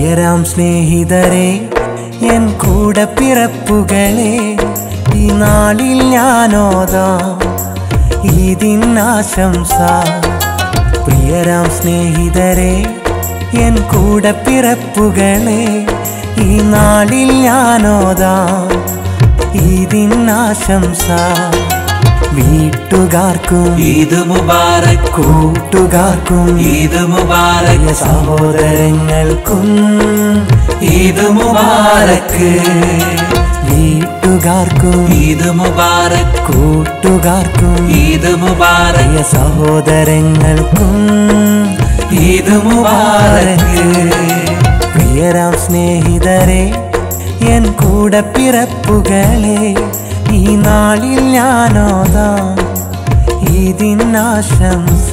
പ്രിയരാം സ്നേഹിതരെ എൻ കൂടെ പിറപ്പുകളെ ഈ നാളിൽ ഞാനോതാം ഈദിനാശംസ പ്രിയരാം സ്നേഹിതരെ എൻ കൂടെ പിറപ്പുകളെ ഈ നാളിൽ ഞാനോതാം ഈദിനാശംസ വീട്ടുകാർക്കും ഈദ് മുബാറക് കൂട്ടുകാർക്കും ഈദ് മുബാറക് പ്രിയ സഹോദരങ്ങൾക്കും ഈദ് മുബാറക്ക് വീട്ടുകാർക്കും ഈദ് മുബാറക് കൂട്ടുകാർക്കും ഈദ് മുബാറക് പ്രിയ സഹോദരങ്ങൾക്കും ഈദ് മുബാറക്ക് പ്രിയരാം സ്നേഹിതരെ എൻ കൂടെ പിറപ്പുകളെ ഈ നാളിൽ ഞാനോതാം ഇതിനാശംസ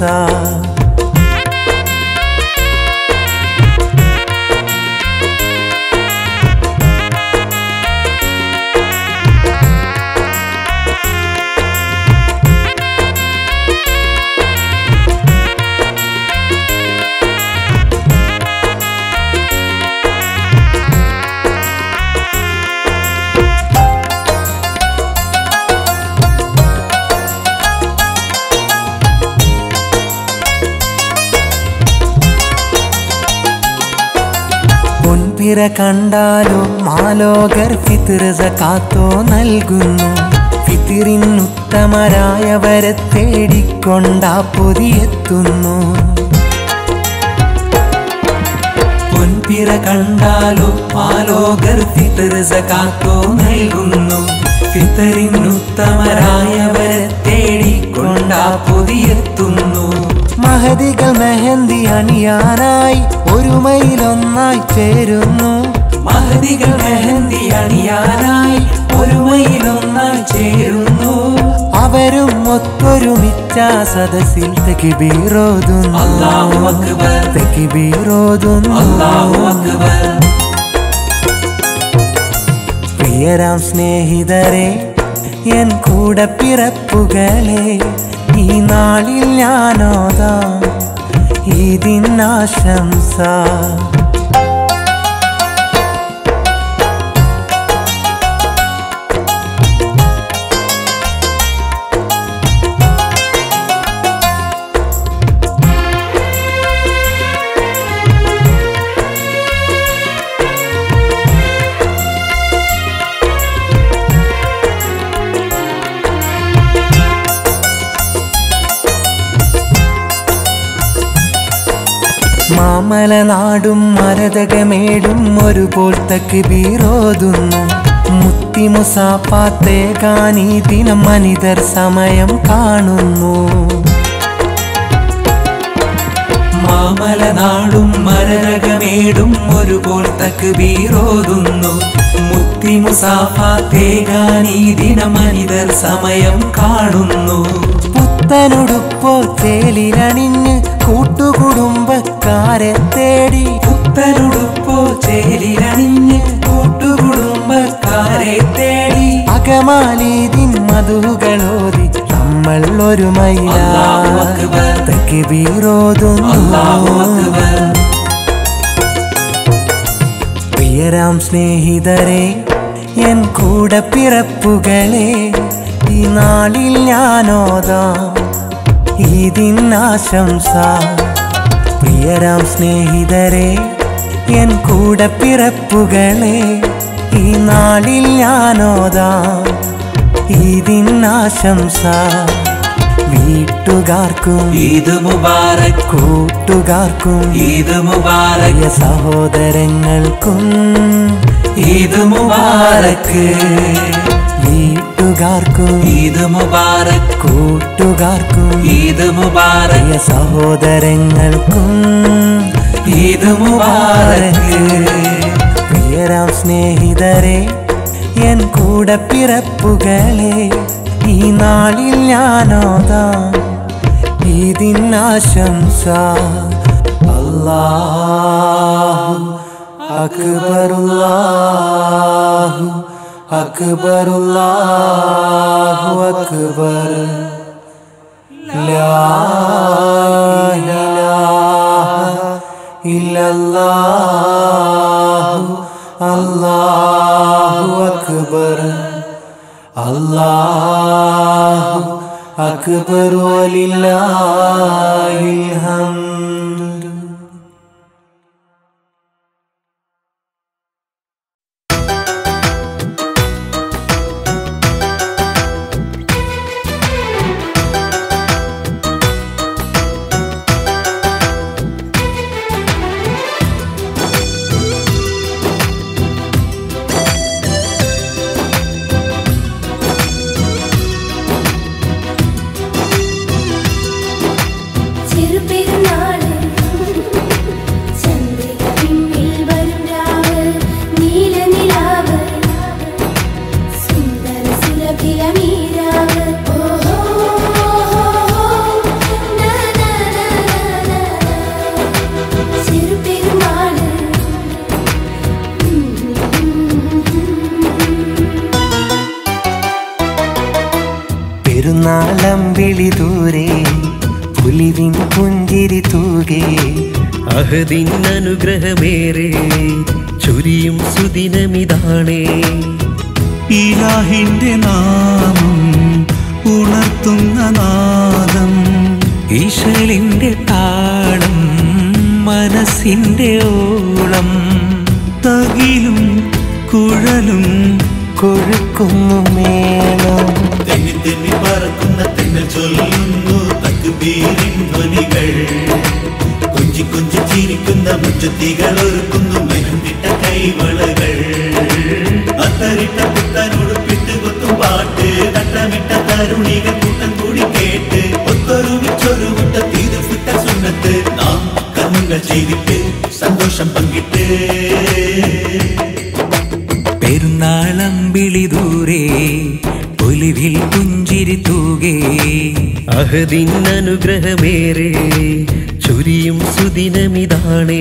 പൊൻപിറ കണ്ടാലോ മാലോകർ ഫിത്തിർ കാത്തോ നൽകുന്നു ഫിത്തിറിനുത്തമരായവരെ തേടിക്കൊണ്ടാ പൊതിയെത്തുന്നു പൊൻപിറ കണ്ടാലോ ആലോകർ ഫിത്തർ സകാത്തോ നൽകുന്നു ഫിത്തറിനുത്തമരായവരെ തേടിക്കൊണ്ടാ പൊതിയെത്തുന്നു മഹതികൾ മെഹന്തി അണിയാനായി ഒരുമയിലൊന്നായി ചേരുന്നു മഹതികൾ മെഹന്തി അണിയാനായി ഒരുമയിലൊന്നായി ചേരുന്നു അവരും ഒത്തൊരുമിച്ച സദസ്സിൽ തെക്കിബീറോതുന്നു അല്ലാഹു അക്ബർ തെക്കിബീറോതുന്നു അല്ലാഹു അക്ബർ പ്രിയരാം സ്നേഹിതരെ എൻ കൂടെ പിറപ്പുകളെ ഈ നാളിൽ ഞാനോതാം ഇതിനാശംസ മാമലനാടും മരതകമേടും ഒരുപോൽ തക്ക് ബീറോതുന്നു മുത്തിമുസാപ്പാത്തേ കാണി ദിനം മനിതർ സമയം കാണുന്നു മാമലനാടും മരരകമേടും ഒരുപോൽ തക്ക് ബീറോതുന്നു മുത്തി മുസാഫാത്തേകാനീ ദിനമനിതർ സമയം കാണുന്നു പുത്തനുടുപ്പോ ചേലിലണിഞ്ഞ് കൂട്ടുകുടുംബക്കാരെ തേടി പുത്തനുടുപ്പോ ചേലിലണിഞ്ഞ് കൂട്ടുകുടുംബക്കാരെ തേടി അകമാലീതിൻ മധുകളോതി നമ്മൾ ഒരു അല്ലാഹു അക്ബർ. മൈലാത്തക്ക് ബീറോതുന്നു അല്ലാഹു അക്ബർ പ്രിയരാം സ്നേഹിതരെ എൻ കൂടെ പിറപ്പുകളെ ഈ നാളിൽ ഞാനോതാം ഇതിനാശംസ പ്രിയരാം സ്നേഹിതരെ എൻ കൂടെ പിറപ്പുകളെ ഈ നാളിൽ ഞാനോതാം ഇതിനാശംസ വീട്ടുകാർക്കും ഈദ് മുബാറക് കൂട്ടുകാർക്കും ഈദ് മുബാറക് പ്രിയ സഹോദരങ്ങൾക്കും ഈദ് മുബാറക്ക് വീട്ടുകാർക്കും ഈദ് മുബാറക് കൂട്ടുകാർക്കും ഈദ് മുബാറക് പ്രിയ സഹോദരങ്ങൾക്കും ഈദ് മുബാറക്ക് പ്രിയരാം സ്നേഹിതരെ എൻ കൂടെ പിറപ്പുകളെ ഈ നാളിൽ ഞാനോതാം ഇതിനാശംസ അല്ലാഹു അക്ബറുല്ലാഹു അക്ബറുല്ലാഹു അക്ബർ ലാ ഇലാഹ ഇല്ലല്ലാഹു അല്ലാഹു അക്ബർ അല്ലാഹു അക്ബർ വലില്ലാഹിൽ ഹംദ് ചെറുപെരുന്നാള് ചന്ദ്രിക പിന്നിൽ വരും രാവ് നീലനിലാവ് സുന്ദര സുരഭിലമീരാവ് ഓഹോ നാ, നാ, നാ, നാ, നാ. ചെറുപെരുന്നാള് പെരുന്നാളമ്പിളി ദൂരെ പുലിവിൻ പുഞ്ചിരി തൂകേ അഹദിൻ അനുഗ്രഹമേറെ ചൊരിയും സുദിനമിതാണേ ഇലാഹിന്റെ നാമം ഉണർത്തുന്ന നാദം ഈശലിന്റെ താളം മനസ്സിന്റെ ഓളം തകിലും കുഴലും കൊഴുക്കുന്നു മേളം തെന്നി തെന്നി പറക്കുന്ന തെന്നൽ ചൊല്ലുന്നു തക്കുബീരിൻ ധ്വനികൾ കൊഞ്ചി കൊഞ്ചി ചിരിക്കുന്ന മുറ്റത്തികൾ ഒരുക്കുന്നു മെഹന്തിട്ട കൈവളകൾ അത്തരിട്ട പുത്തനോടുപ്പിട്ട് കൊത്തും പാട്ട് തട്ടമിട്ട തരുണിക കൂട്ടം കൂടി കേട്ട് ഒത്തൊരുമിച്ചൊരു മുട്ട തീർപ്പിട്ട സുന്നത്ത് നാം കർമ്മങ്ങൾ ചെയ്തിട്ട് സന്തോഷം പങ്കിട്ട് പെരുന്നാളമ്പിളി ദൂരെ ഒലിവിൽ പുഞ്ചിരി തൂകേ അഹദിൻ അനുഗ്രഹമേറെ ചൊരിയും സുദിനമിതാണേ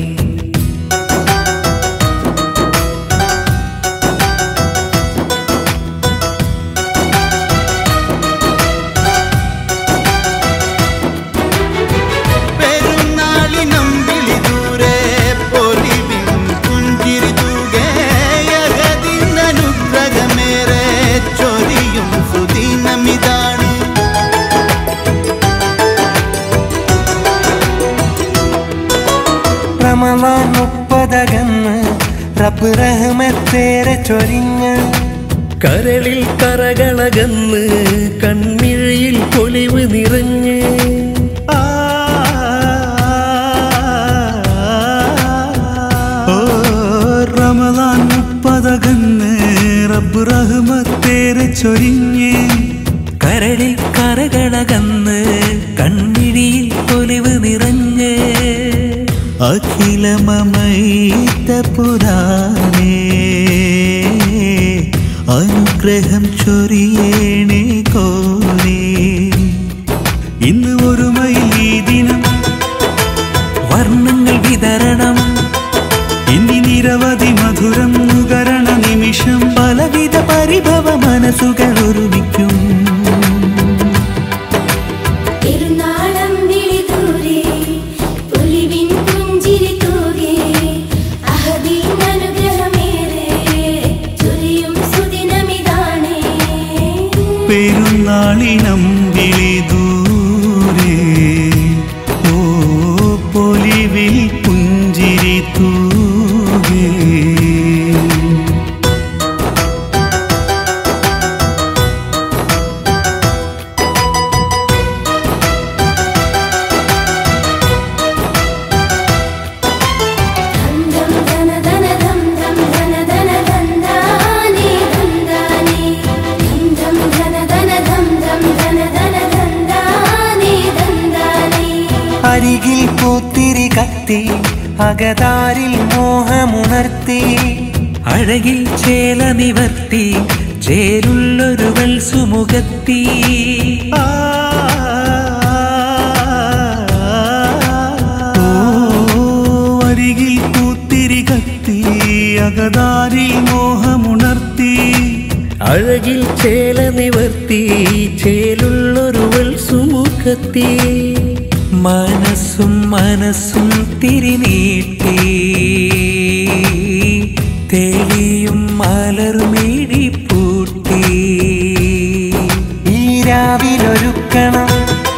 പെരുന്നാളിനം വിളി ദൂരെ പൊലിവിൻ പുഞ്ചിരി തൂകേ അഹദിൻ അനുഗ്രഹമേറെ ചൊരിയും സുദിനമിതാണ് റമദാൻ മുപ്പതകന്ന് റബ്ബ് റഹ്മത്തേറെ ചൊരിഞ്ഞ് കരളിൽ കറകളകന്ന് കൺമിഴിയിൽ പൊലിവ് നിറഞ്ഞ് ഓ റമദാൻ മുപ്പതകന്ന് റബ്ബ് റഹ്മത്തേറെ ചൊരിഞ്ഞ് കരളിൽ കരകളകന്ന് കൺമിഴിയിൽ പൊലിവ് നിറഞ്ഞ് അഖിലമമൈത പുരാണേ അനുഗ്രഹം ചൊരിയേണേ കോരേ ഇന്ന് ഒരുമയിൽ ഈ ദിനം വർണ്ണങ്ങൾ വിതരണം ഇനി നിരവധി മധുരം നുകരണ നിമിഷം പലവിധ പരിഭവ മനസ്സുകൾ ഒരുമിക്കും പെരുന്നാളം വിളി ദൂരെ പുലിവിൻ പുഞ്ചിരി തൂകെ അഹദീൻ അനുഗ്രഹമേറെ ചൊരിയും സുദിനമിതാണേ പെരുന്നാളിനം വിളി ദൂരെ ഓ പൊലിവിൽ പുഞ്ചിരി തൂകേ ധം ധം ധന ധന ധം ധം ധന ധന ധന്ദാനി ധന്ദാനി ധം ധം ധന ധന ധം ധം ധന ധന ധന്ദാനി ധന്ദാനി അരികിൽ പൂത്തിരി കത്തി അകതാരിൽ മോഹമുണർത്തി അഴകിൽ ചേല നിവർത്തി ചേലുള്ളൊരുവൾ സുമുഖത്തി ഓ അരികിൽ പൂത്തിരി കത്തി അകതാരിൽ മോഹമുണർത്തി അഴകിൽ ചേല നിവർത്തി ചേലുള്ളൊരുവൾ സുമുഖത്തി മനസ്സും മനസ്സും തിരിനീട്ടി തെളിയും മലർമേടി പൂട്ടി ഈ രാവിലൊരുക്കണം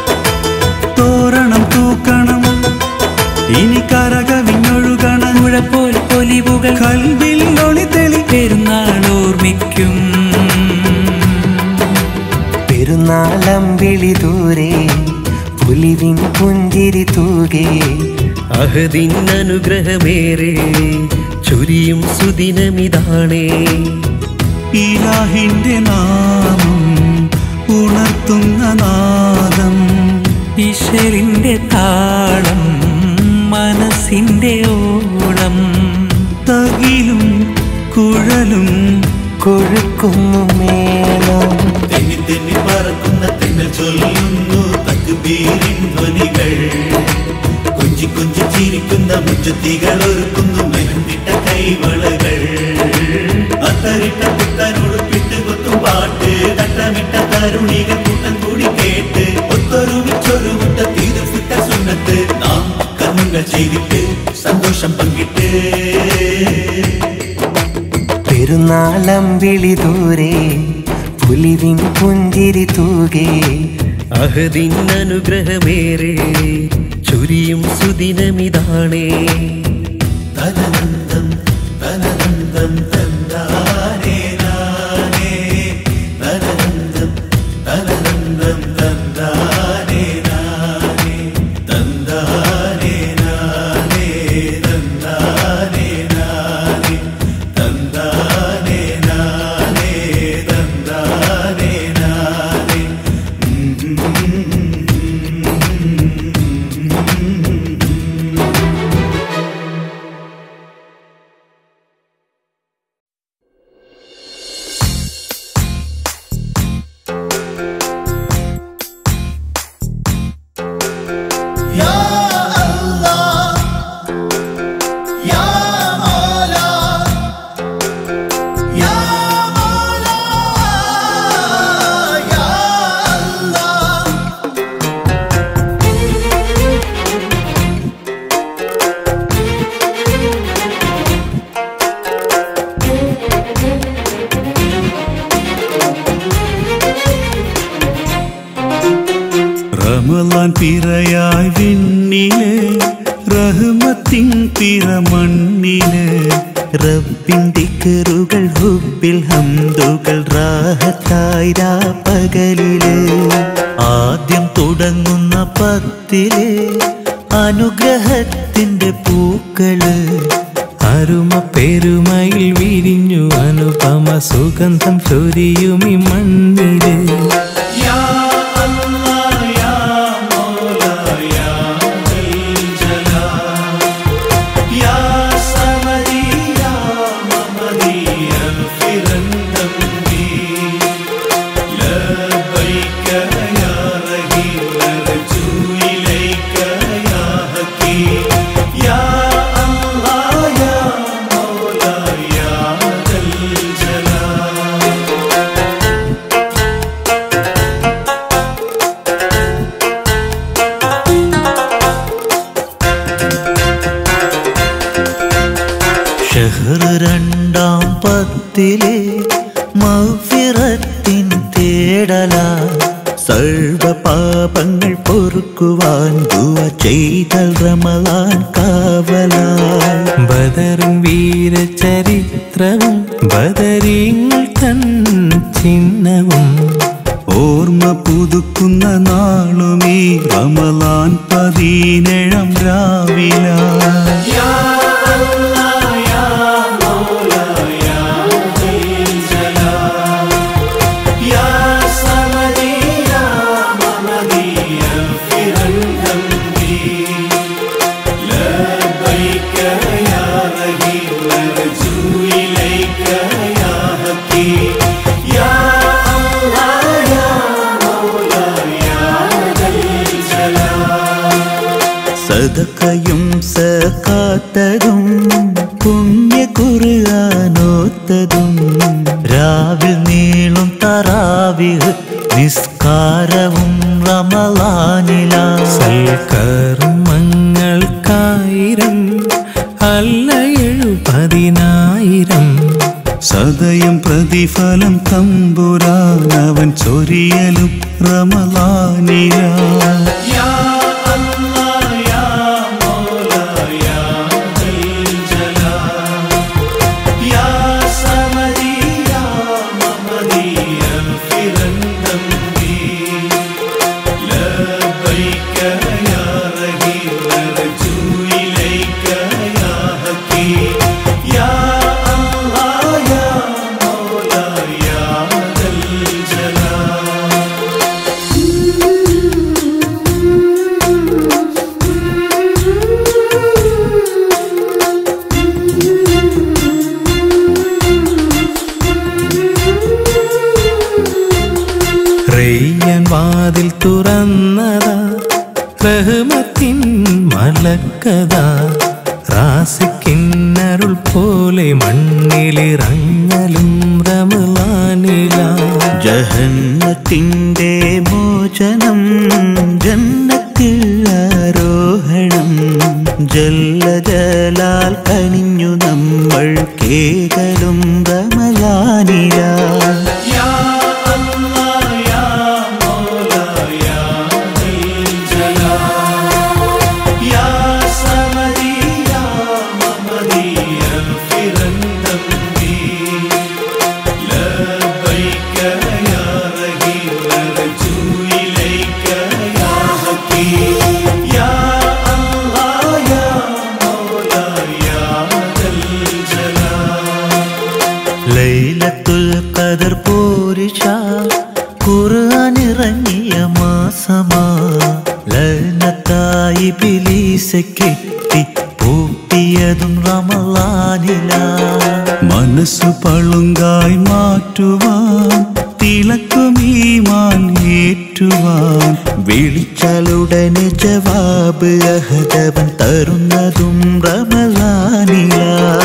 തോരണം തൂക്കണം ഇനി കരകവിഞ്ഞൊഴുകണം മുഴപ്പോൽ പൊലിവുകൾ കൽവിൽ ഒളി തെളി പെരുന്നാൾ ഓർമ്മിക്കും പെരുന്നാളം വിളി ദൂരെ പുലിവിൻ പുഞ്ചിരി തൂകേ അഹദിൻ അനുഗ്രഹമേറെ ചുരിയും സുദിനമിതാണേ ഇലാഹിന്റെ നാമം ഉണർത്തുന്ന നാദം ഈശ്വരിന്റെ താളം മനസ്സിന്റെ ഓളം തകിലും കുഴലും കൊഴുക്കുന്നു മേളം തെന്നി തെന്നി പറക്കുന്ന തെന്നൽ ചൊല്ലുന്നു തക്ബീരിൻ ധ്വനികൾ കൊഞ്ചി കൊഞ്ചി ചിരിക്കുന്ന മുച്ചത്തികൾ ഒരുക്കുന്നു മെഹന്തിട്ട കൈവളകൾ അത്തറിട്ട പുത്തനോടുപ്പിട്ട് കൊത്തും പാട്ട് തട്ടമിട്ട തരുണികൾ കൂട്ടം കൂടി കേട്ട് ഒത്തൊരുമിച്ചൊരു മുട്ട തീരുപ്പിട്ട സുന്നത്ത് നാം കണ്ണുകൾ ചെയ്തിട്ട് സന്തോഷം പങ്കിട്ട് പെരുന്നാളം വിളി ദൂരെ പുലിവിൻ പുഞ്ചിരി തൂകേ അഹദിൻ അനുഗ്രഹമേറെ ചുരിയും സുദിനമിതാണേ തനനന്ദം തനനന്ദം തന്താനേ നാനേ തനനന്ദം തനനന്ദം തന്താനേ നാനേ തന്താനേ നാനേ തന്താനേ നാനേ തന്താനേ നാനേ തന്താനേ നാനേ റമലാൻ പിറയായി വിണ്ണില് റഹ്മത്തിൻ പിറ മണ്ണില് റബ്ബിന്റെ കെറുകൾ ഹുബിൽ ഹംദുകൾ റാഹത്തായി പകലില് ആദ്യം തുടങ്ങുന്ന പത്തില് അനുഗ്രഹത്തിന്റെ പൂക്കള് അരുമ പെരുമയിൽ വിരിഞ്ഞു അനുപമ സുഗന്ധം ചൊരിയുമി മണ്ണില് ഷഹർ രണ്ടാം പത്തിലെ മൗഫിറത്തിൻ തേടല സർവ പാപങ്ങൾ പൊറുക്കുവാൻ ദുവ ചെയ്തൽ റമലാൻ കാവലായി ബദറിൻ വീരചരിത്രവും ബദരീങ്ങൾ തൻ ചിഹ്നവും ഓർമ്മ പുതുക്കുന്ന നാളുമീ റമലാൻ പതിനേഴാം രാവില സദക്കയും സക്കാത്തതും പുണ്യ കുറുകാനോത്തതും രാവിൽ നീളും തറാവിഹ് നിസ്കാരവും റമലാനില സൽക്കർമ്മങ്ങൾക്കായിരം അല്ല എഴുപതിനായിരം സദയം പ്രതിഫലം തമ്പുരാനവൻ ചൊരിയലും റമലാനില റെയ്യാൻ വാതിൽ തുറന്നതാ റഹ്മത്തിൻ മലക്കതാ റാസിക്കിന്നരുൾ പോലെ മണ്ണിലിറങ്ങലും റമലാനില ജഹന്നത്തിൻ്റെ മോചനം ജന്നത്തിൽ ആരോഹണം ജല്ല ജലാൽ കനിഞ്ഞു നമ്മൾ കേകലും റമലാനില ലൈലത്തുൽ ഖദർ പൂരിഷ ഖുർആൻ ഇറങ്ങിയ മാസമാ ലനത്തായി ബിലീസ കെട്ടി പൂട്ടിയതും റമലാനില മനസ്സു പളുങ്കായി മാറ്റുവാൻ തിളക്കും ഈമാൻ ഏറ്റുവാൻ വിളിച്ചാലുടനെ ജവാബ് അഹദവൻ തരുന്നതും റമലാനില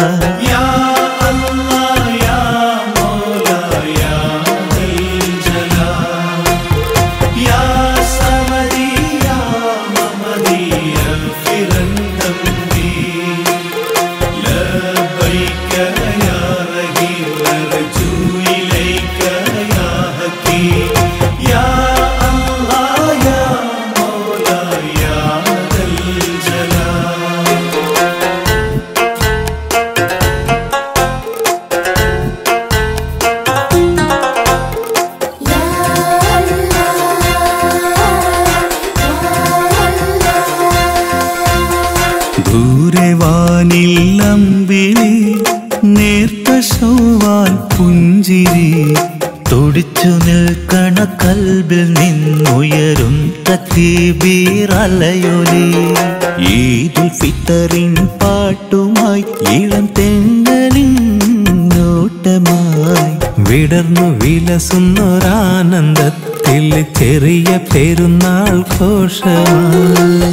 ദൂരെ വാനിൽ അമ്പിളി നേർത്ത ശോവാൽ പുഞ്ചിരി തുടിച്ചു നിൽക്കണ കൽബിൽ നിന്നുയരും തക്ബീറലയൊലി ഈദുൽ ഫിത്തറിൻ പാട്ടുമായി ഇളം തെങ്ങലിൻ നോട്ടമായി വിടർന്നു വിലസുന്നൊരാനന്ദത്തിൽ ചെറിയ പെരുന്നാൾ ഘോഷമായി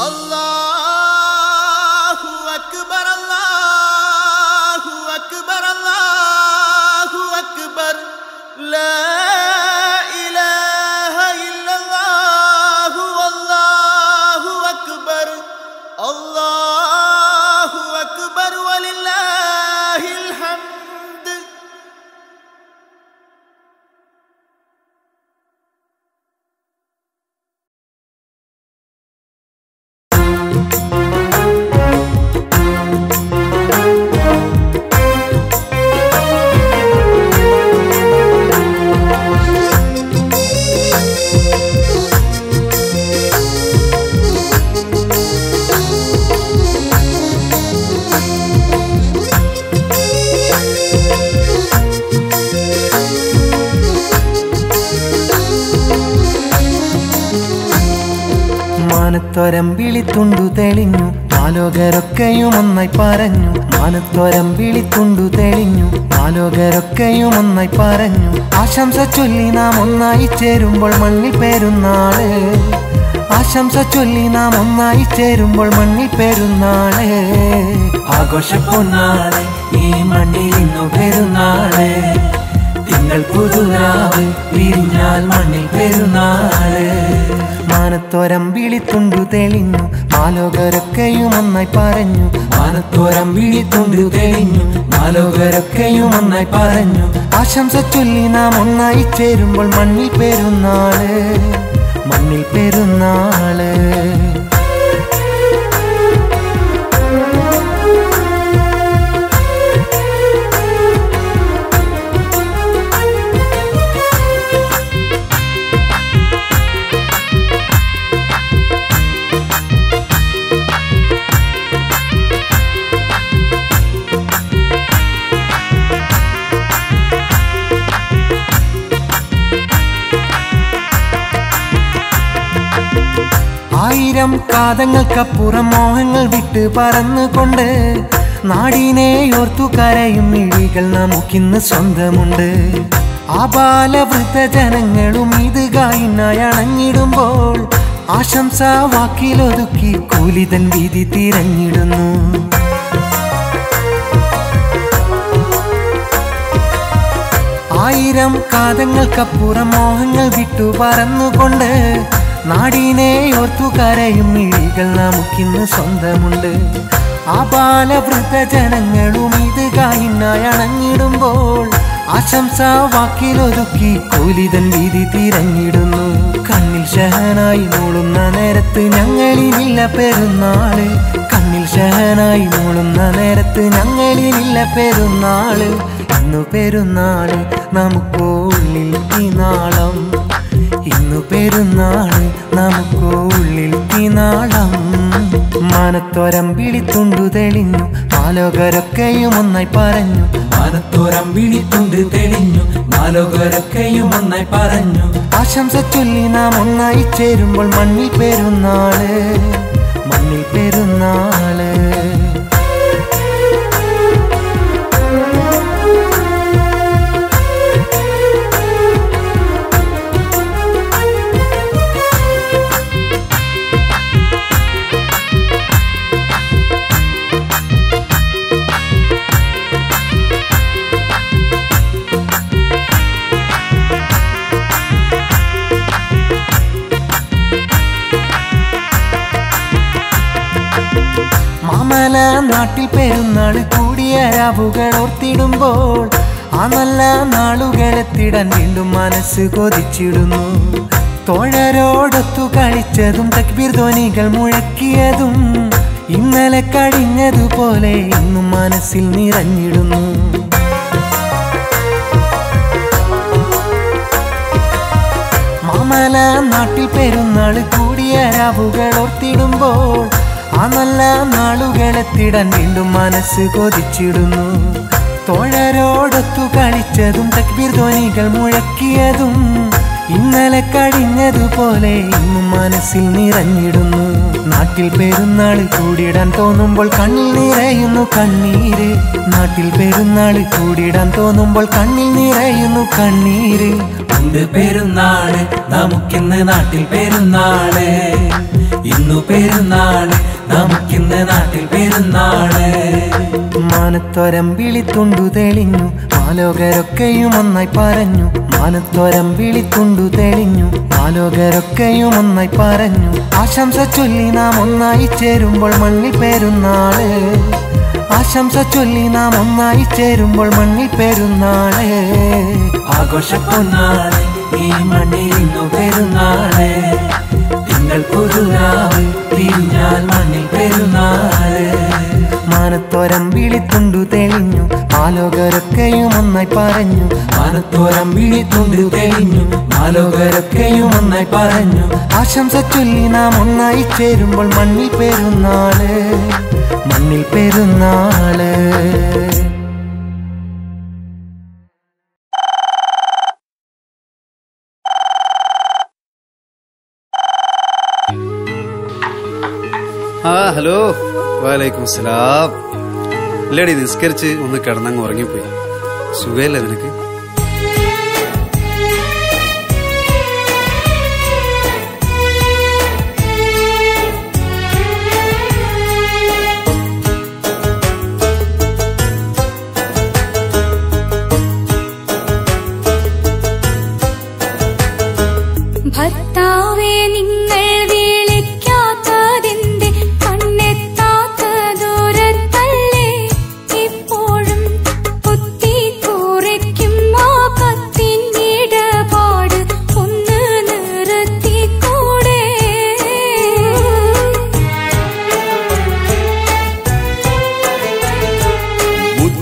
അല്ലാഹു അക്ബർ അല്ലാഹു അക്ബർ അല്ലാഹു അക്ബർ ലാ ഇലാഹ ഇല്ലല്ലാഹു അല്ലാഹു അക്ബർ അല്ലാഹു അക്ബർ വലില്ലാഹിൽ ഹംദ് മാനത്തോരം വിളിത്തുണ്ടു തെളിഞ്ഞു ആലോകരൊക്കെയും ഒന്നായി പറഞ്ഞു മാനത്തോരം വിളിത്തുണ്ടു തെളിഞ്ഞു ആലോകരൊക്കെയും ഒന്നായി പറഞ്ഞു ആശംസ ചൊല്ലി നാം ഒന്നായി ചേരുമ്പോൾ മണ്ണിൽ പേരുന്നാള് ആശംസ ചൊല്ലി നാം ഒന്നായി ചേരുമ്പോൾ മണ്ണിൽ പേരുന്നാള് ആഘോഷ പൊന്നാള് ഈ മണ്ണിൽ ഇന്നു പെരുന്നാള് തിങ്കൾ പുതുരാവ് വിരിഞ്ഞാൽ മണ്ണിൽ പെരുന്നാള് മാനത്തോരം വിളിത്തുണ്ടു തെളിഞ്ഞു മാലോകരൊക്കെയും ഒന്നായി പറഞ്ഞു മാനത്തോരം വിളിത്തുണ്ടു തെളിഞ്ഞു മാലോകരൊക്കെയും ഒന്നായി പറഞ്ഞു ആശംസ ചൊല്ലി നാം ഒന്നായി ചേരുമ്പോൾ മണ്ണിൽ പെരുന്നാള് മണ്ണിൽ പെരുന്നാള് ആയിരം കാതങ്ങൾക്കപ്പുറം മോഹങ്ങൾ വിട്ട് പറന്നുകൊണ്ട് നാടിനെ ഓർത്തു കരയും മിഴികൾ നമുക്കിന്ന് സ്വന്തമുണ്ട് ആബാലവൃദ്ധ ജനങ്ങളും ഇത് ഗായിനായി അണഞ്ഞിടുമ്പോൾ ആശംസ വാക്കിലൊതുക്കി കൂലിതൻ വീതി തിരഞ്ഞിടുന്നു ആയിരം കാതങ്ങൾക്കപ്പുറം മോഹങ്ങൾ വിട്ടു പറന്നുകൊണ്ട് നാടിനെ ഓർത്തു കരയും മിഴികൾ നമുക്കിന്ന് സ്വന്തമുണ്ട് ആ ബാലവൃദ്ധ ജനങ്ങളും ഇത് ഗായിനായി അണഞ്ഞിടുമ്പോൾ ആശംസ വാക്കിലൊതുക്കി കൂലിതൻ വീതി തിരഞ്ഞിടുന്നു കണ്ണിൽ ഷഹനായി മൂളുന്ന നേരത്ത് ഞങ്ങളിനില്ല പെരുന്നാള് കണ്ണിൽ ഷഹനായി മൂളുന്ന നേരത്ത് ഞങ്ങളിനില്ല പെരുന്നാള് ഇന്നു പെരുന്നാള് നമുക്കുള്ളിൽ ഈ നാളം ഇന്നു പെരുന്നാള് നമുക്കുള്ളിൽ ഈ നാളം മാനത്തോരം വിളിത്തുണ്ടു തെളിഞ്ഞു ആലോകരൊക്കെയും ഒന്നായി പറഞ്ഞു മാനത്തോരം വിളിത്തുണ്ട് തെളിഞ്ഞു ആലോകരൊക്കെയും ഒന്നായി പറഞ്ഞു ആശംസ ചൊല്ലി നാം ഒന്നായി ചേരുമ്പോൾ മണ്ണിൽ പെരുന്നാള് മണ്ണിൽ പെരുന്നാള് മാമല നാട്ടിൽ പെരുന്നാള് കൂടിയ രാവുകൾ ഓർത്തിടുമ്പോൾ ആ നല്ല നാളുകളെത്തിടാൻ വീണ്ടും മനസ്സ് കൊതിച്ചിടുന്നു തോഴരോടൊത്തു കളിച്ചതും തക്ബീർ ധ്വനികൾ മുഴക്കിയതും ഇന്നലെ കഴിഞ്ഞതുപോലെ ഇന്നും മനസ്സിൽ നിറഞ്ഞിടുന്നു മാമല നാട്ടിൽ പെരുന്നാള് കൂടിയ രാവുകൾ ഓർത്തിടുമ്പോൾ ആ നല്ല നാളുകളെത്തിടാൻ വീണ്ടും മനസ്സ് കൊതിച്ചിടുന്നു തോഴരോടൊത്തു കളിച്ചതും തക്ബീർ ധ്വനികൾ മുഴക്കിയതും ഇന്നലെ കഴിഞ്ഞതുപോലെ ഇന്നും മനസ്സിൽ നിറഞ്ഞിടുന്നു നാട്ടിൽ പെരുന്നാള് കൂടിയിടാൻ തോന്നുമ്പോൾ കണ്ണിൽ നിറയുന്നു കണ്ണീര് നാട്ടിൽ പെരുന്നാള് കൂടിയിടാൻ തോന്നുമ്പോൾ കണ്ണിൽ നിറയുന്നു കണ്ണീര് ഉണ്ട് പെരുന്നാള് നമുക്കിന്ന് നാട്ടിൽ പെരുന്നാള് ഇന്നു പെരുന്നാള് നമുക്കിന്ന് നാട്ടിൽ പെരുന്നാള് മാനത്തോരം വിളിത്തുണ്ടു തെളിഞ്ഞു മാലോകരൊക്കെയും ഒന്നായി പറഞ്ഞു മാനത്തോരം വിളിത്തുണ്ടു തെളിഞ്ഞു മാലോകരൊക്കെയും ഒന്നായി പറഞ്ഞു ആശംസ ചൊല്ലി നാം ഒന്നായി ചേരുമ്പോൾ മണ്ണിൽ പെരുന്നാള് ആശംസ ചൊല്ലി നാം ഒന്നായി ചേരുമ്പോൾ മണ്ണിൽ പെരുന്നാള് ആഘോഷ പൊന്നാള് ഈ മണ്ണിൽ ഇന്നു പെരുന്നാള് തിങ്കൾ പുതുരാവ് തിരിഞ്ഞാൽ മണ്ണിൽ പെരുന്നാള് മാനത്തോരം വിളിത്തുണ്ടു തെളിഞ്ഞു ആലോകരൊക്കെയും ഒന്നായി പറഞ്ഞു മാനത്തോരം വിളിത്തുണ്ടു തെളിഞ്ഞു ആലോകരൊക്കെയും ഒന്നായി പറഞ്ഞു ആശംസ ചൊല്ലി നാം ഒന്നായി ചേരുമ്പോൾ മണ്ണിൽ പെരുന്നാള് മണ്ണിൽ പെരുന്നാള് ആ ഹലോ വാലൈക്കും സലാം ഇല്ലടി നിസ്കരിച്ച് ഒന്ന് കിടന്നങ്ങ് ഉറങ്ങിപ്പോയി സുഖയല്ലേ നിനക്ക്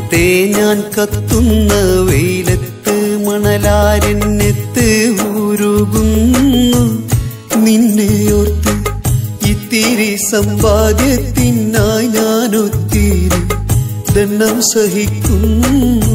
മുത്തേ ഞാൻ കത്തുന്ന വെയിലത്ത് മണലാരെന്നെത്ത് ഊരുകുന്നു നിന്നെ ഓർത്ത് ഇത്തിരി സമ്പാദ്യത്തിനായി ഞാൻ ഒത്തിരി ദണ്ണം സഹിക്കുന്നു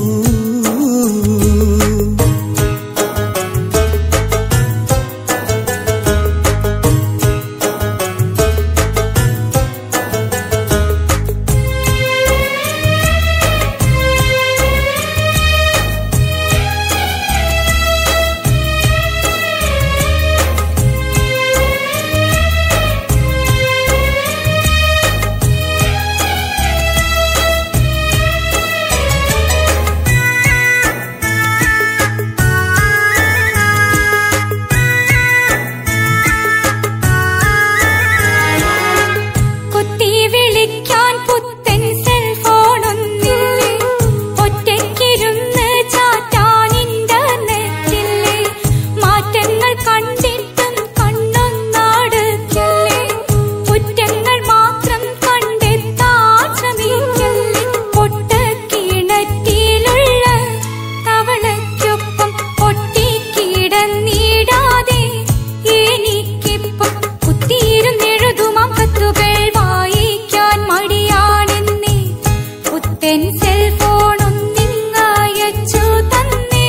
കുത്തി വിളിക്കാൻ പുത്തൻ സെൽഫോണൊന്നില്ലേ ഒറ്റയ്ക്കിരുന്ന് ചാറ്റാൻ ഇന്റർനെറ്റില്ലേ മാറ്റങ്ങൾ കണ്ടിട്ടും കണ്ണൊന്നാടുക്കല്ലേ കുറ്റങ്ങൾ മാത്രം കണ്ടെത്താൻ ശ്രമിക്കല്ലേ പൊട്ടക്കിണറ്റിലുള്ള തവളയ്ക്കൊപ്പം ഒട്ടിക്കിടന്നിടാതെ എനിക്കിപ്പം കുത്തിയിരുന്നെഴുതുമാം കത്തുകൾ വായിക്കാൻ മടിയാണെന്നേ പുത്തൻ സെൽഫോൺ ഒന്നിങ്ങയച്ചു തന്നേ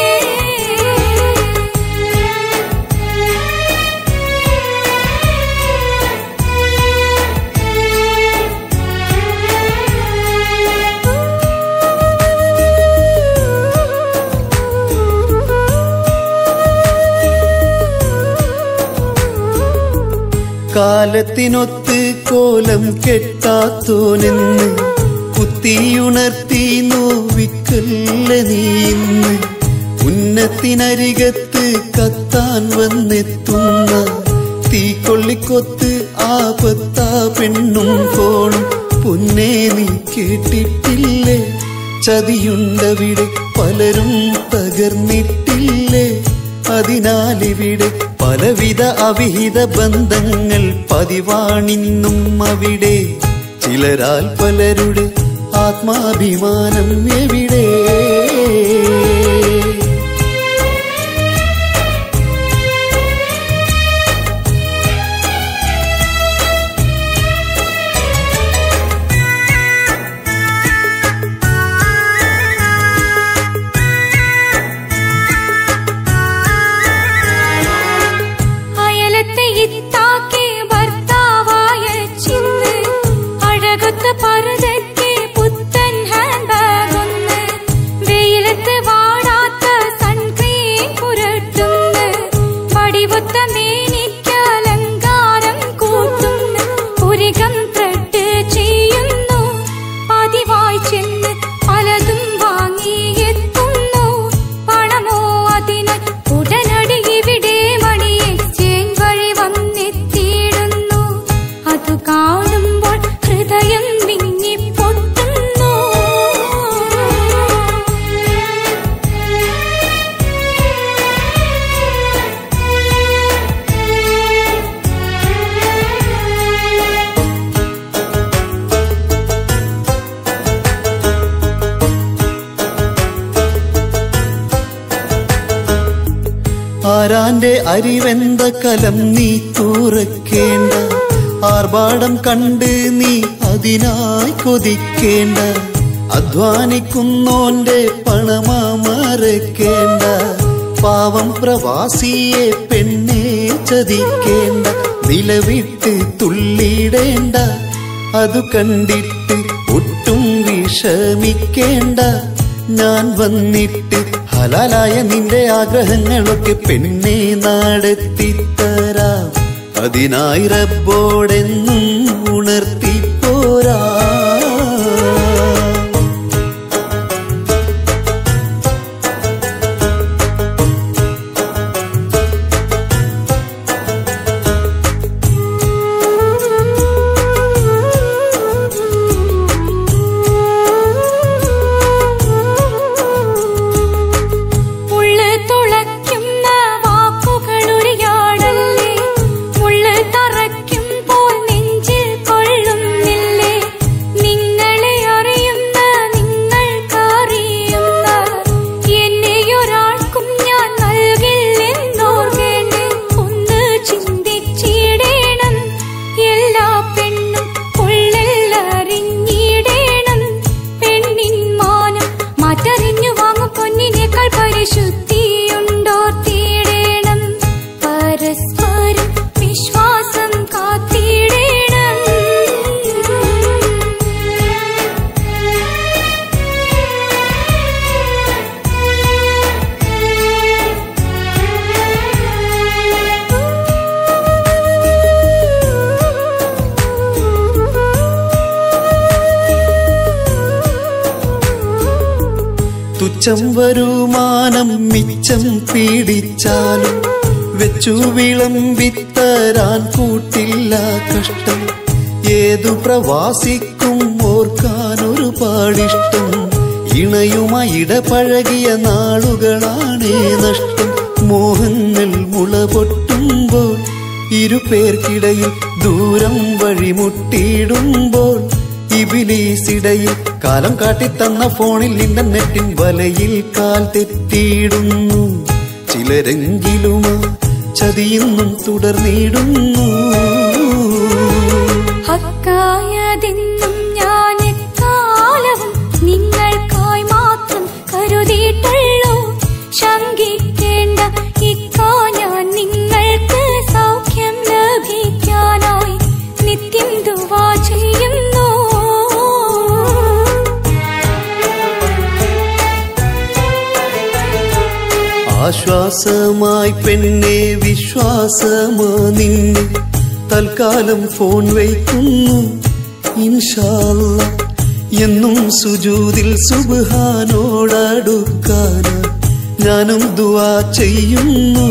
കാലത്തിനൊത്ത് കോലം കെട്ടാത്തോനെന്ന് കുത്തിയുണർത്തി നോവിക്കല്ല നീന്ന് ഉന്നത്തിനരികത്ത് കത്താൻ വന്നെത്തുന്ന തീക്കൊള്ളിക്കൊത്ത് ആപത്താ പെണ്ണും ഫോണും പൊന്നേ നീ കേട്ടിട്ടില്ലേ ചതിയുണ്ടവിടെ പലരും തകർന്നിട്ടില്ലേ അതിനാലിവിടെ പലവിധ അവിഹിത ബന്ധങ്ങൾ പതിവാണിന്നും അവിടെ ചിലരാൽ പലരുടെ ആത്മാഭിമാനം എവിടെ അയലത്തെ ഇത്താക്കെ ഭർത്താവായ ചിന്ന് അഴകൊത്ത പറുതಕ್ಕೆ പുത്തൻ ഹാൻഡ് ബാഗ് ഒന്ന് വെയിലത്ത് വാടാത്ത സൺക്രീം പുരട്ടുന്ന് വടിവൊത്ത മേനിക്ക് അലങ്കാരം കൂട്ടുന്നു പുരികം ത്രട്ട് ചെയ്യുന്നു പതിവായി ചെന്ന് പലതും വാങ്ങിയെത്തുന്നു പണമോ അതിന് ഉടനടി ഇവിടെ മണി എക്സ്ചേഞ്ച് വഴി വന്നെത്തിയിടുന്നു അത് കാണുമ്പോൾ ഹൃദയം വിങ്ങിപ്പൊട്ടുന്നു ആരാന്റെ അരിവെന്ത കലം നീ തുറക്കേണ്ട ആർഭാടം കണ്ട് നീ അതിനായി കൊതിക്കേണ്ട അധ്വാനിക്കുന്നോന്റെ പണമാ മറക്കേണ്ട പാവം പ്രവാസിയെ പെണ്ണെ ചതിക്കേണ്ട നിലവിട്ട് തുള്ളിയിടേണ്ട അതു കണ്ടിട്ട് ഒട്ടും വിഷമിക്കേണ്ട ഞാൻ വന്നിട്ട് ഹലാലായ നിന്റെ ആഗ്രഹങ്ങളൊക്കെ പെണ്ണെ നടത്തിത്തരാം അതിനായി റബ്ബോടെന്നും ഉണർത്തിപ്പോരാ ഉള്ള് തുളയ്ക്കുന്ന വാക്കുകളുരിയാടല്ലേ ഉള്ള് തറയ്ക്കും പോൽ നെഞ്ചിൽ കൊള്ളുന്ന മിച്ചം വരുമാനം മിച്ചം പീഡിച്ചാലും വെച്ചു വിളമ്പിത്തരാൻ കൂട്ടില്ല കഷ്ടം ഏതു പ്രവാസിക്കും ഓർക്കാൻ ഒരുപാടിഷ്ടം ഇണയുമായി ഇടപഴകിയ നാളുകളാണേ നഷ്ടം മോഹങ്ങൾ മുള പൊട്ടുമ്പോൾ ഇരുപേർക്കിടയിൽ ദൂരം വഴിമുട്ടിയിടുമ്പോൾ ഇബിലീസിടയിൽ കാലം കാട്ടിത്തന്ന ഫോണിൽ ഇന്റർനെറ്റിൻ വലയിൽ കാൽ തെറ്റിയിടുന്നു ചിലരെങ്കിലും ആ ചതിയുന്നും തുടർന്നിടുന്നു ഹക്കായതെന്നും ഞാൻ എക്കാലവും നിങ്ങൾക്കായി മാത്രം കരുതിയിട്ടുള്ളൂ ശങ്കിക്കേണ്ട ഇക്കാ ഞാൻ നിങ്ങൾക്ക് സൗഖ്യം ലഭിക്കാനായി നിത്യം ദുവാ ചെയ്യുന്നു ആശ്വാസമായി പെണ്ണെ വിശ്വാസമാ നിന്നെ തൽക്കാലം ഫോൺ വയ്ക്കുന്നു ഇൻഷാല്ല എന്നും സുജൂതിൽ സുബാനോടടുക്കാന ഞാനും ദുവാ ചെയ്യുന്നു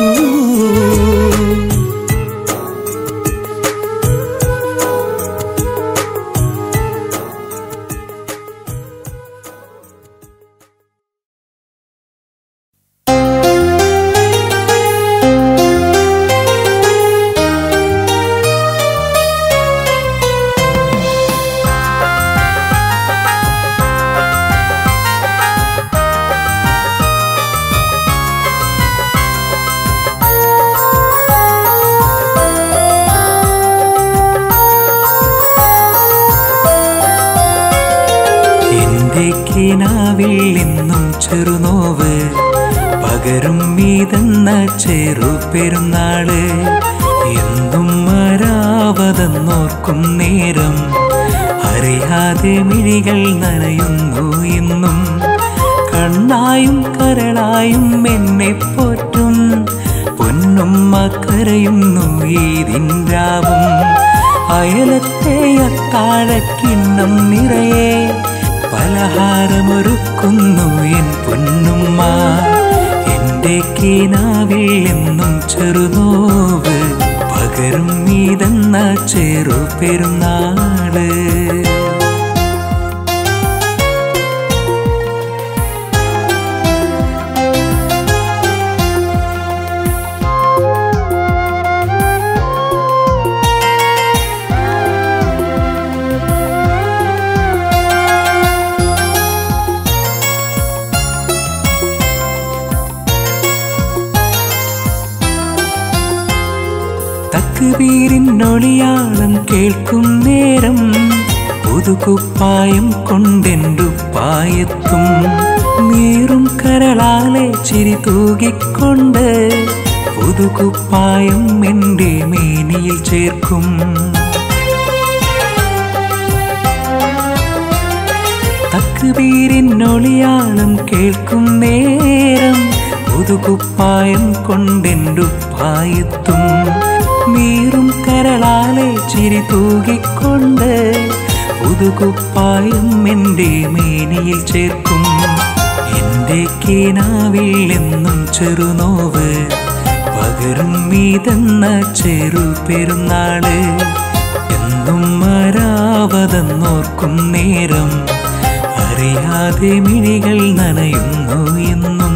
എന്റെ കിനാവിൽ എന്നും ചെറുനോവ് പകരും മീതെന്ന ചെറു പെരുന്നാള് എന്നും മരാവതെന്നോർക്കും നേരം അറിയാതെ മിഴികൾ നനയുന്നു എന്നും കണ്ണായും കരളായും എന്നെ പോറ്റും പൊന്നുമ്മ കരയുന്നു ഈതിൻരാവും അയലത്തെ അത്താഴക്കിണ്ണം നിറയെ പലഹാരമൊരുക്കുന്നു എൻ പൊന്നുമ്മ എന്റെ കീനാവിൽ എന്നും ചെറുനോവ് പകരും മീതെന്ന ചെറു പെരുന്നാള് തക്കുവീരിനൊളിയാളം കേൾക്കും നേരം പുതുകുപ്പായം കൊണ്ടെന്റുപ്പായെത്തും നീറും കരളാലെ ചിരി തൂകിക്കൊണ്ട് പുതുകുപ്പായം എൻ്റെ മേനിയിൽ ചേർക്കും തക്കുവീരിനൊളിയാളം കേൾക്കും നേരം പുതുകുപ്പായം കൊണ്ടെന്റുപ്പായെത്തും നീറും കരളാലെ ചിരി തൂകിക്കൊണ്ട് പുതുകുപ്പായം എൻ്റെ മേനിയിൽ ചേർക്കും എൻ്റെ കീനാവിൽ എന്നും ചെറുനോവ് പകരും മീതെന്ന ചെറു പെരുന്നാള് എന്നും മരാവതെന്നോർക്കും നേരം അറിയാതെ മിഴികൾ നനയുന്നു എന്നും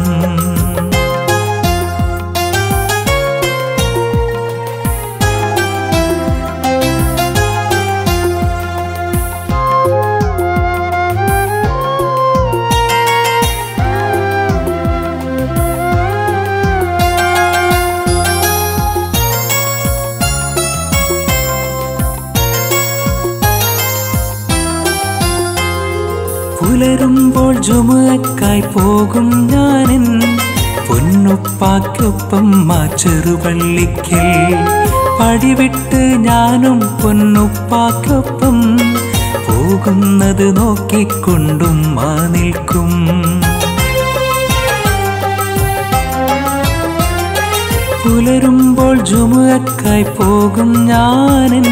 പുലരുമ്പോൾ ജുമുഅക്കായി പോകും ഞാനിൻ പൊന്നുപ്പാക്കൊപ്പം ആ ചെറുപള്ളിക്കൽ പടിവിട്ട് ഞാനും പൊന്നുപ്പാക്കൊപ്പം പോകുന്നത് നോക്കിക്കൊണ്ടും ആ നിൽക്കും പുലരുമ്പോൾ ജുമുഅക്കായി പോകും ഞാനൻ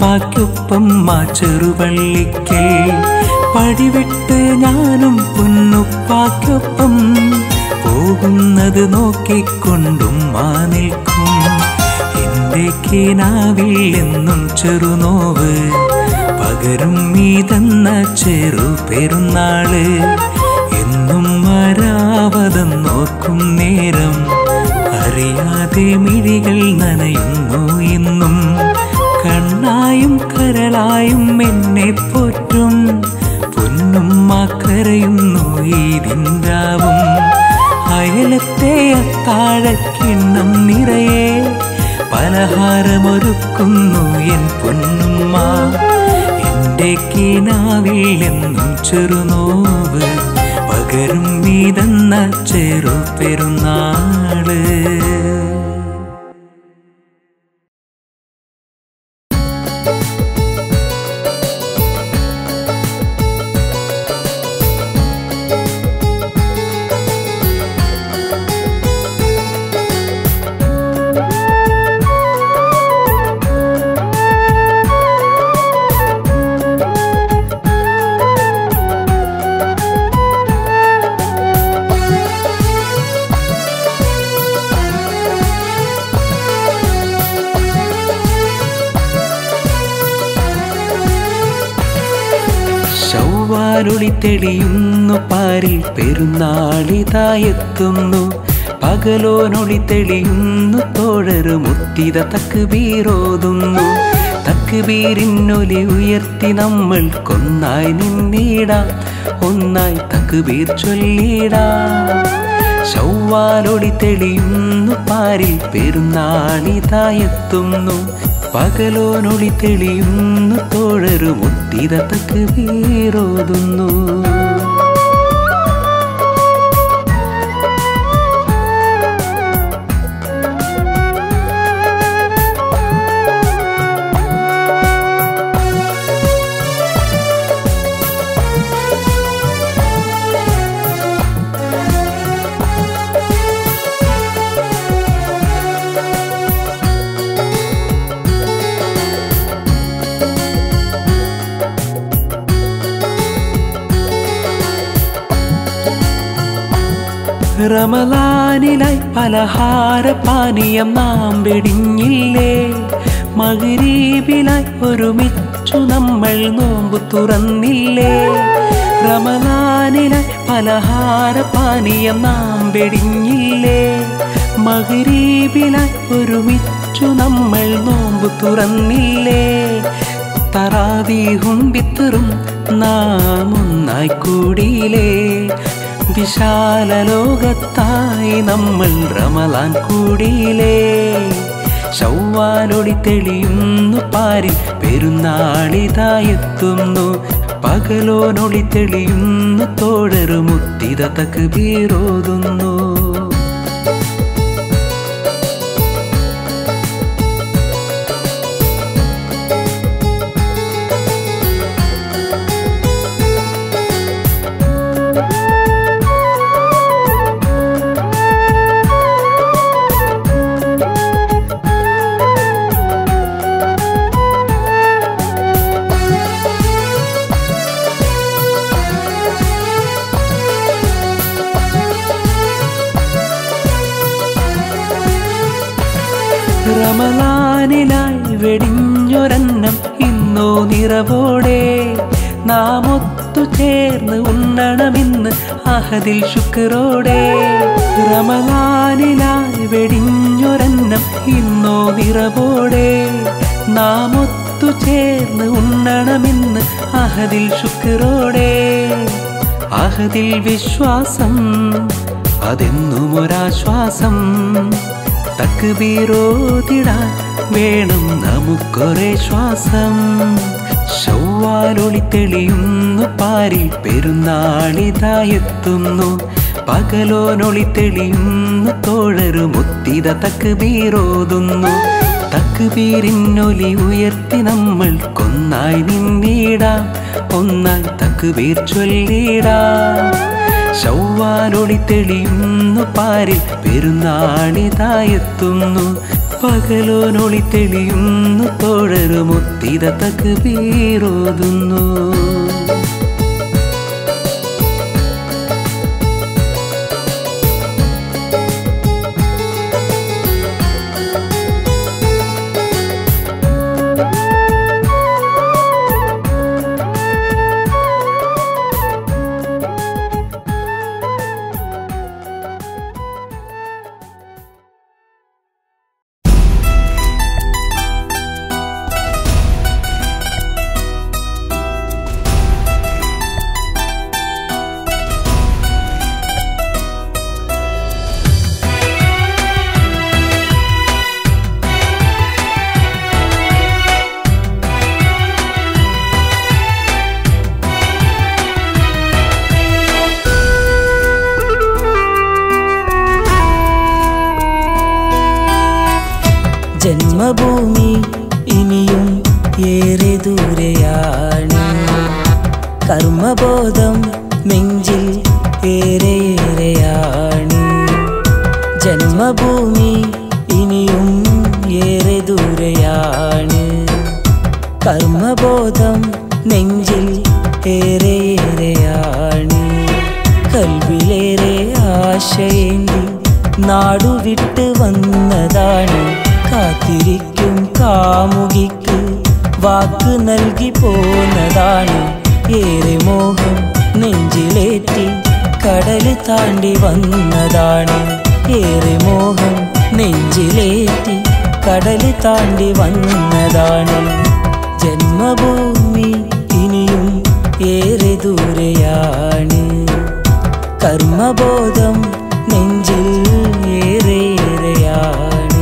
പൊന്നുപ്പാക്കൊപ്പം ആ ചെറുപള്ളിക്കൽ പടിവിട്ട് ഞാനും പൊന്നു പൊന്നുപ്പാക്കൊപ്പം പോകുന്നത് നോക്കിക്കൊണ്ടും മാ നിൽക്കും എന്റെ കിനാവിൽ എന്നും ചെറുനോവ് പകരും മീതെന്ന ചെറു പെരുന്നാള് എന്നും വരാവതം നോക്കും നേരം അറിയാതെ മിഴികൾ നനയുന്നു ഇന്നും കണ്ണായും കരളായും എന്നെ പോറ്റും പൊന്നും കരയുന്നു ഈ ദിന്താവും അയലത്തെ അത്താഴക്കിണ്ണം നിറയെ പലഹാരമൊരുക്കുന്നു എൻ പൊന്നുമ്മ എന്റെ കിനാവിൽ എന്നും ചെറുനോവ് പകരും നീതെന്ന ചെറു പെരുന്നാള് ചൊവ്വാലൊളി തെളിയുന്നു പാരിൽ പെരുന്നാളിതായെത്തുന്നു പകലോനൊളി തെളിയുന്നു തോഴരു മുത്തിത തക്ക് ബീറോതുന്നു തക്ക് ബീരിന്നൊലി ഉയർത്തി നമ്മൾ കൊന്നായി നിന്നിടാം ഒന്നായി തക്ക് ബീർ ചൊല്ലിടാം ചൊവ്വാലൊളി തെളിയുന്നു പാരിൽ പെരുന്നാളിതായെത്തുന്നു പകലോനൊളി തെളിയുന്നു തോഴരു മുത്തിത തക്ക് വീരോതുന്നു റമലാനിലായി പലഹാര പാനീയം നാം വെടിഞ്ഞില്ലേ മകരീബിലായി ഒരുമിച്ചു നമ്മൾ നോമ്പ് തുറന്നില്ലേ റമലാനിലായി പലഹാര പാനീയം നാം വെടിഞ്ഞില്ലേ മകരീബിലായി ഒരുമിച്ചു നമ്മൾ നോമ്പ് തുറന്നില്ലേ തറാവീഹും വിത്തറും നാം ഒന്നായി കൂടിയില്ലേ വിശാല ലോകത്തായി നമ്മൾ റമലാൻ കൂടിയില്ലേ ചൊവ്വാലൊളി തെളിയുന്നു പാരി പെരുന്നാളിതായെത്തുന്നു പകലോനൊളി തെളിയുന്നു തോഴരു മുത്തിത തക്ക് വീരോതുന്നു റമലാനിലായി വെടിഞ്ഞൊരന്നം ഇന്നോ നിറവോടെ നാം ഒത്തുചേർന്ന് ഉണ്ണണമെന്ന് അഹദിൽ ശുക്രോടെ റമലാനിലായി വെടിഞ്ഞൊരന്നം ഇന്നോ നിറവോടെ നാം ഒത്തുചേർന്ന് ഉണ്ണണമെന്ന് അഹദിൽ ശുക്രോടെ അഹദിൽ വിശ്വാസം അതെന്നും ഒരാശ്വാസം തക്ബീറോതിടാൻ വേണം നമുക്കൊരേ ശ്വാസം ചൊവ്വാലൊളി തെളിയുന്നു പാരിൽ പെരുന്നാളിതായെത്തുന്നു പകലോനൊളി തെളിയുന്നു തോഴരു മുത്തിത തക്ബീറോതുന്നു തക്ബീരിന്നൊലി ഉയർത്തി നമ്മൾ കൊന്നായി നിന്നിടാം ഒന്നായി തക്ബീർ ചൊല്ലിടാം ചൊവ്വാലൊളി തെളിയുന്നു പാരിൽ പെരുന്നാളിതായെത്തുന്നു പകലോനൊളി തെളിയുന്നു തോഴരു മുത്തിത തക്ക് വീരോതുന്നു കർമ്മഭൂമി ഇനിയും ഏറെ ദൂരെയാണ് കർമ്മബോധം നെഞ്ചിൽ ഏറെയേറെയാണ് ജന്മഭൂമി ഇനിയും ഏറെ ദൂരെയാണ് കർമ്മബോധം നെഞ്ചിൽ ഏറെയേറെയാണ് കൽവിലേറെ ആശയേന്തി നാടുവിട്ട് വന്നതാണ് കാത്തിരിക്കും കാമുകിക്ക് വാക്ക് നൽകി പോന്നതാണ് ഏറെ മോഹം നെഞ്ചിലേറ്റി കടല് താണ്ടി വന്നതാണ് ഏറെ മോഹം നെഞ്ചിലേറ്റി കടല് താണ്ടി വന്നതാണ് ജന്മഭൂമി ഇനിയും ഏറെ ദൂരെയാണ് കർമ്മബോധം നെഞ്ചിൽ ഏറെയേറെയാണ്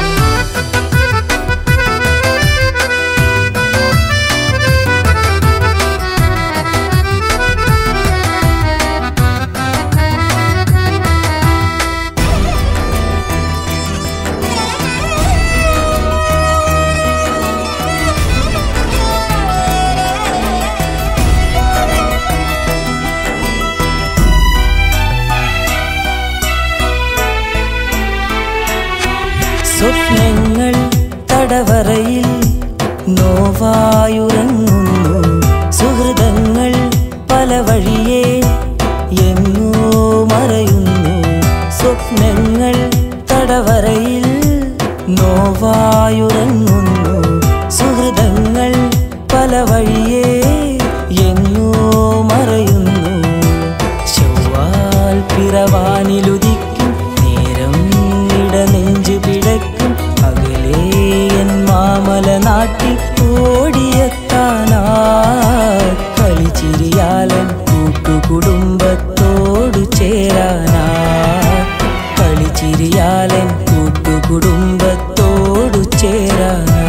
സ്വപ്നങ്ങൾ തടവറയിൽ നോവായുറങ്ങുന്നു സുഹൃതങ്ങൾ പല വഴിയെ എങ്ങോ മറയുന്നു സ്വപ്നങ്ങൾ തടവറയിൽ നോവായുറങ്ങുന്നു സുഹൃതങ്ങൾ പല വഴിയെ എങ്ങോ മറയുന്നു ചൊവ്വാൽ പിറവാനിലുദിക്കും നേരം ഇടനെഞ്ചു പിടക്കും അകലേ എൻ മാമല നാട്ടിൽ ഓടിയെത്താനാ കളിച്ചിരിയാലൻ കൂട്ടുകുടുംബത്തോടു ചേരാനാ കളിച്ചിരിയാലൻ കൂട്ടുകുടുംബത്തോടു ചേരാനാ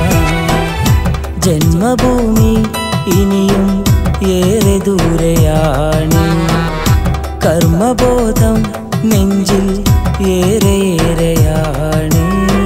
ജന്മഭൂമി ഇനിയും ഏറെ ദൂരെയാണ് കർമ്മബോധം നെഞ്ചിൽ ഏറെയേറെയാണ്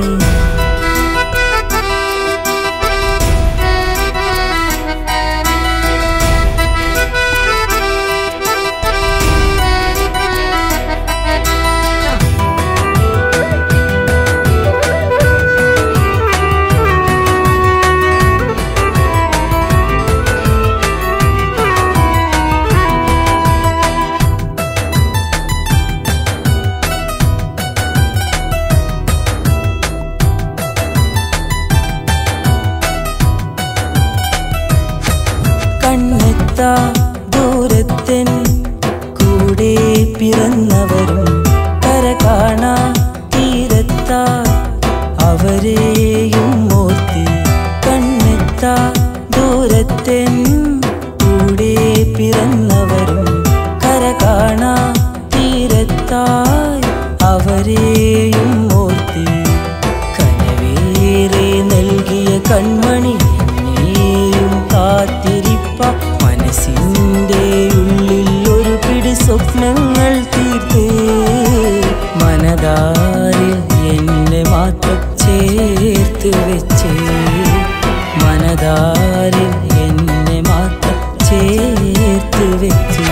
കണ്ണെത്താ ദൂരത്തൻ കൂടെ പിറന്നവരും കര കാണാ തീരത്താ അവരെയും ഓർത്ത് കണ്ണെത്താ ദൂരത്തൻ കൂടെ പിറന്നവരും കര കാണാ തീരത്തായി അവരെയും ഓർത്ത് കനവേറെ നൽകിയ കൺമണി എന്നെയും കാത്തിരിപ്പ മനസ്സിൻ്റെ ഉള്ളിൽ ഒരു പിടി സ്വപ്നങ്ങൾ തീർത്ത് മനതാരിൽ എന്നെ മാത്രം ചേർത്ത് വെച്ച് മനതാരിൽ എന്നെ മാത്രം ചേർത്ത് വെച്ച്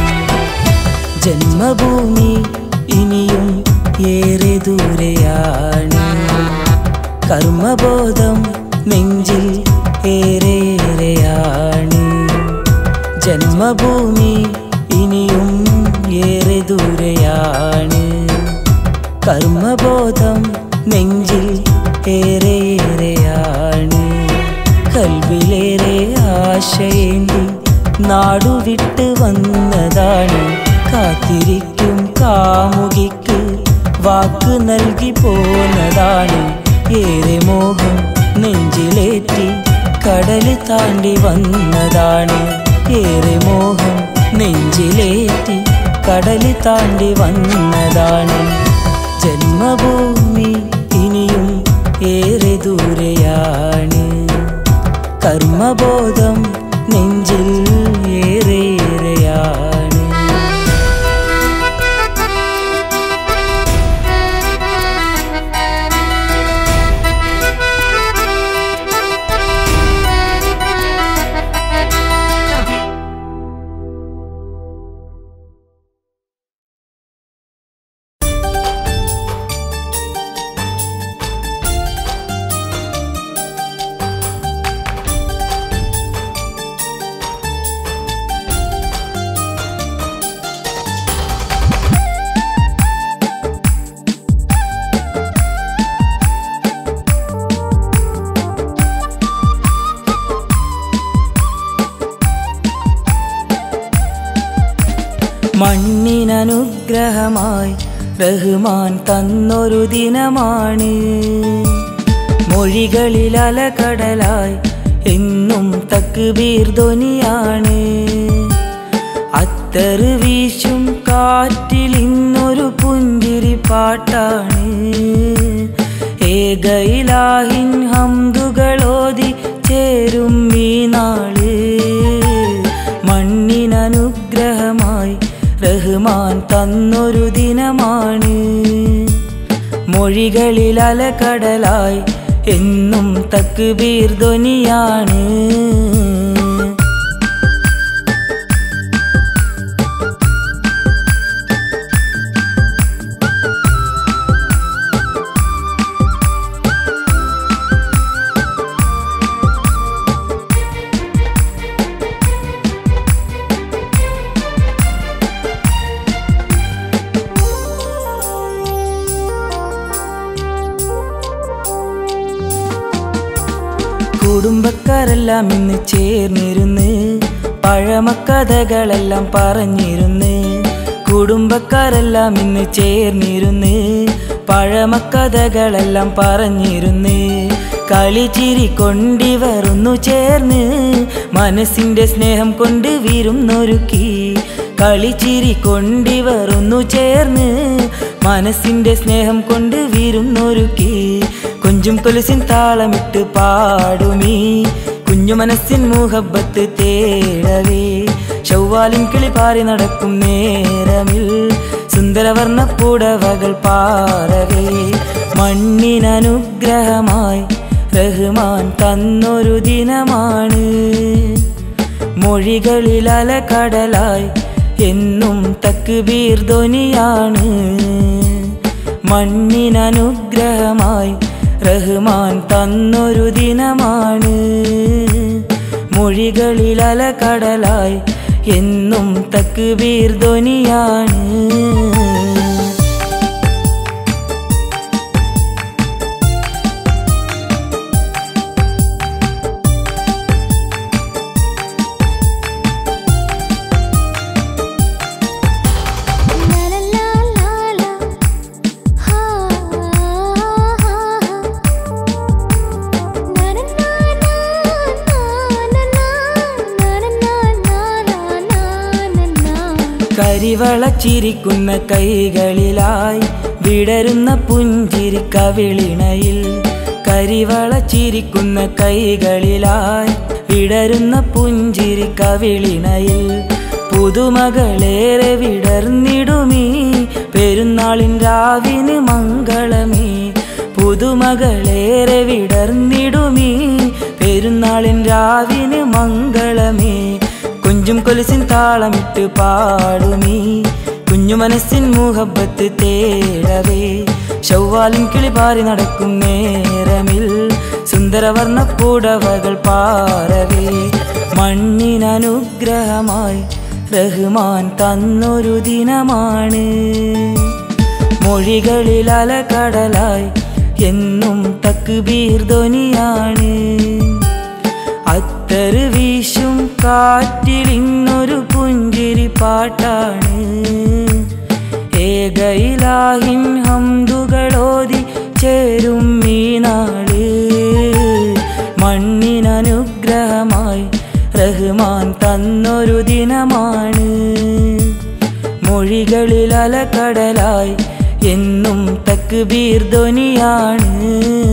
ജന്മഭൂമി ഇനിയും ഏറെ ദൂരെയാണ് കർമ്മബോധം നെഞ്ചിൽ ഏറെയേറെയാണ് ജന്മഭൂമി ഇനിയും ഏറെ ദൂരെയാണ് കർമ്മബോധം നെഞ്ചിൽ ഏറെയേറെയാണ് കൽവിലേറെ ആശയേന്തി നാടുവിട്ട് വന്നതാണ് കാത്തിരിക്കും കാമുകിക്ക് വാക്ക് നൽകി പോന്നതാണ് ഏറെ മോഹം നെഞ്ചിലേറ്റി കടല് താണ്ടി വന്നതാണ് ഏറെ മോഹം നെഞ്ചിലേറ്റി കടല് താണ്ടി വന്നതാണ് ജന്മഭൂമി ഇനിയും ഏറെ ദൂരെയാണ് കർമ്മബോധം നെഞ്ചിൽ ഏറെയേറെയാണ് ും മണ്ണിനനുഗ്രഹമായി റഹ്മാൻ തന്നൊരു ദിനമാണ് മൊഴികളിൽ അലകടലായി എന്നും തക്ബീർ ധ്വനിയാണ് അത്തറ് വീശും കാറ്റിൽ ഇന്നൊരു പുഞ്ചിരി പാട്ടാണ് ഏകയിലാഹിൻ ഹംദുകളോതി ചേരും ഈ നാള് മണ്ണിനനുഗ്രഹമായി റഹ്മാൻ തന്നൊരു ദിനമാണ് മൊഴികളിൽ അലകടലായി എന്നും തക്ബീർ ധ്വനിയാണ് കുടുംബക്കാരെല്ലാം ഇന്ന് ചേർന്നിരുന്ന് പഴമക്കഥകളെല്ലാം പറഞ്ഞിരുന്ന് കുടുംബക്കാരെല്ലാം ഇന്ന് ചേർന്നിരുന്ന് പഴമക്കഥകളെല്ലാം പറഞ്ഞിരുന്ന് കളിച്ചിരി കൊണ്ടിവറുന്നു ചേർന്ന് മനസ്സിന്റെ സ്നേഹം കൊണ്ട് വിരുന്നൊരുക്കി കളിച്ചിരി കൊണ്ടിവറുന്നു ചേർന്ന് മനസ്സിന്റെ സ്നേഹം കൊണ്ട് വിരുന്നൊരുക്കി കൊഞ്ചും കൊലുസിൻ താളമിട്ട് പാടുമീ കുഞ്ഞു മനസ്സിൻ മുഹബത്ത് തേടവേ ചൊവ്വാലിൻ കിളി പാറി നടക്കും നേരമിൽ സുന്ദരവർണ്ണ പുടവകൾ പാറവേ മണ്ണിനനുഗ്രഹമായി റഹ്മാൻ തന്നൊരു ദിനമാണ് മൊഴികളിൽ അലകടലായി എന്നും തക്ബീർ ധ്വനിയാണ് മണ്ണിനനുഗ്രഹമായി റഹ്മാൻ തന്നൊരു ദിനമാണ് മൊഴികളിൽ അലകടലായി എന്നും തക്ബീർ ധ്വനിയാണ് കരിവളച്ചിരിക്കുന്ന കൈകളിലായി വിടരുന്ന പുഞ്ചിരി കവിളിണയിൽ കരിവളച്ചിരിക്കുന്ന കൈകളിലായി വിടരുന്ന പുഞ്ചിരി കവിളിണയിൽ പുതുമകളേറെ വിടർന്നിടുമീ പെരുന്നാളിൻ രാവിന് മംഗളമേ പുതുമകളേറെ വിടർന്നിടുമീ പെരുന്നാളിൻ രാവിന് മംഗളമേ കുഞ്ചും കൊലുസിൻ താളമിട്ട് പാടുമീ കുഞ്ഞു മനസ്സിൻ മുഹബത്ത് തേടവേ ചൊവ്വാലിൻ കിളി പാറി നടക്കും നേരമിൽ സുന്ദരവർണ്ണ പുടവകൾ പാറവേ മണ്ണിനനുഗ്രഹമായി റഹ്മാൻ തന്നൊരു ദിനമാണ് മൊഴികളിൽ അലകടലായി എന്നും തക്ബീർ ധ്വനിയാണ് അത്തറ് വീശും കാറ്റിൽ ഇന്നൊരു പുഞ്ചിരി പാട്ടാണ് ഏകയിലാഹിൻ ഹംദുകളോതി ചേരും ഈ നാള് മണ്ണിനനുഗ്രഹമായി റഹ്മാൻ തന്നൊരു ദിനമാണ് മൊഴികളിൽ അലകടലായി എന്നും തക്ബീർ ധ്വനിയാണ്